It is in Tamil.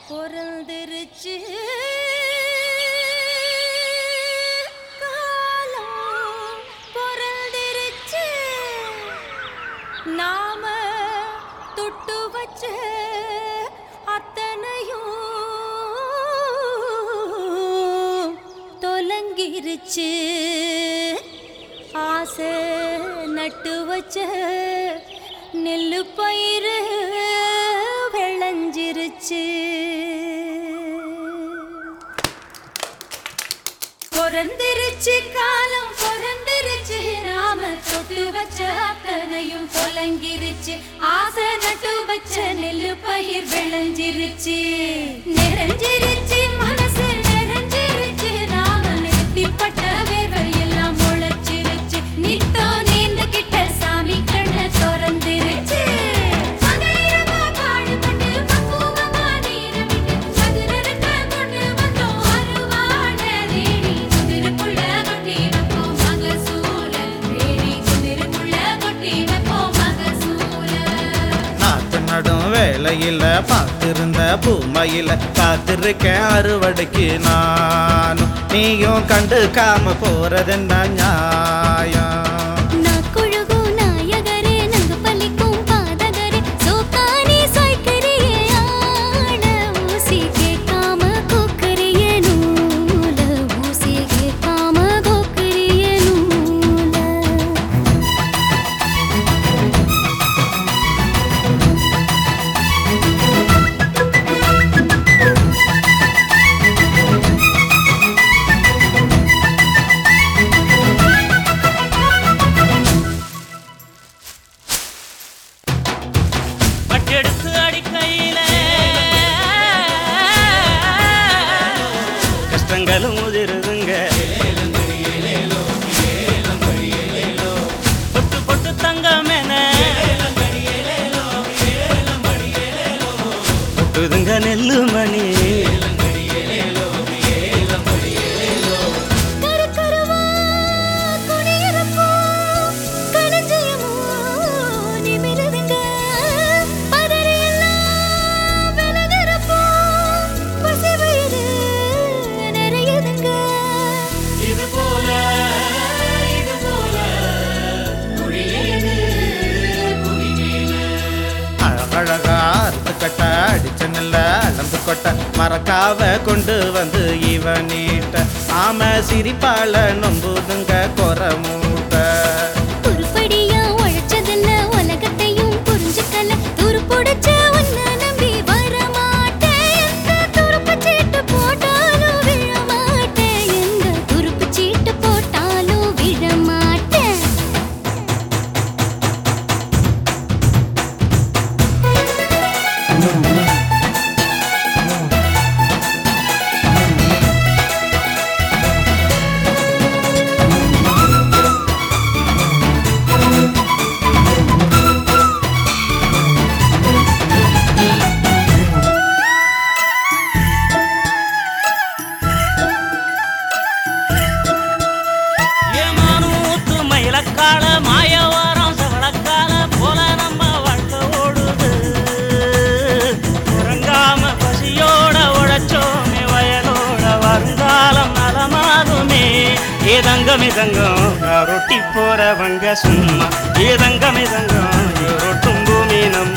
பொறந்துருச்சு காலம் பொறந்துருச்சு நாம தொட்டு வச்ச அத்தனையும் தொலங்கிருச்சு ஆசை நட்டு வச்ச நெல்லு பயிறு விளைஞ்சிருச்சு பொறந்திருச்சு காலம் பொறந்திருச்சு நாம தொட்டு வச்ச அத்தனையும் தொலங்கிருச்சு ஆசை நட்டு வச்ச நெல்லு பயிர் விளைஞ்சிருச்சு நிறைஞ்சிருச்சு மனசு நிறைஞ்சிருச்சு நாம நெத்திப்பட்ட வேர்வை எல்லாம் முளைச்சிருச்சு நித்தோ நீந்துகிட்ட சாமி கண்ண திறந்திருச்சு மகைரமா பாடுபட்டு பக்குவமா நீரை விட்டு சதுரருக்க கொண்டு வந்தோம் அருவான தேடி குதிருக்குள்ள கொட்டி வைப்போம் மகசூல தேடி குதிருக்குள்ள கொட்டி வைப்போம் மகசூல நாத்து நடும் வேலையில பார்த்திருந்த பூமையில காத்திருக்கேன் அறுவடைக்கு நானும் நீயும் கண்டுக்காம போறதென்ன நியாயம் நாக்குழுகும் நாயகரே நங்கு பலிக்கும் பாதகரே சோக்கானே சாய்க்கரியே ஆட ஊசி கேட்காம கோக்கரியே நூல ஊசி கேட்காம கோக்கரியே நூல பட்டெடுத்து அடிக்கையில கஷ்டங்களும் உதிருதுங்க பொட்டு பொட்டு தங்கம் என பொட்டுதுங்க நெல்லு மணி கருக்கருவா குடியிருப்போ களஞ்சியமோ நிமிருதுங்க பதறியெல்லாம் விலகிறப்போ பசி வயிறு நிறையுதுங்க இது போல இது போல அழகழகா அறுத்து கட்ட அடிச்ச நெல்ல அளந்து கொட்ட மறக்காவ கொண்டு வந்து இவ நீட்ட ஆம சிரிப்பால நொம்புதுங்க கொர மூட்ட உருப்படியா உழைச்சதில்ல உலகத்தையும் புரிஞ்சுக்கல துருப்புடிச்ச உன்னை நம்பி வரமாட்டேன் எந்த துருப்பு சீட்டு போட்டாலும் விழமாட்டேன் எந்த துருப்பு சீட்டு போட்டாலும் விழமாட்டேன் ஏமானூத்து மயிலக்கால மாயவாரம் சவளக்கால போல நம்ம வாழ்க்கை ஓடுது உறங்காம பசியோட உழைச்சோமே வயலோட வருங்காலம் நலமாகுமே ஏதங்கம் இதங்கம் ரொட்டி போறவங்க சும்மா ஏதங்கம் இதங்கம் ரொட்டும் பூமி நம்ம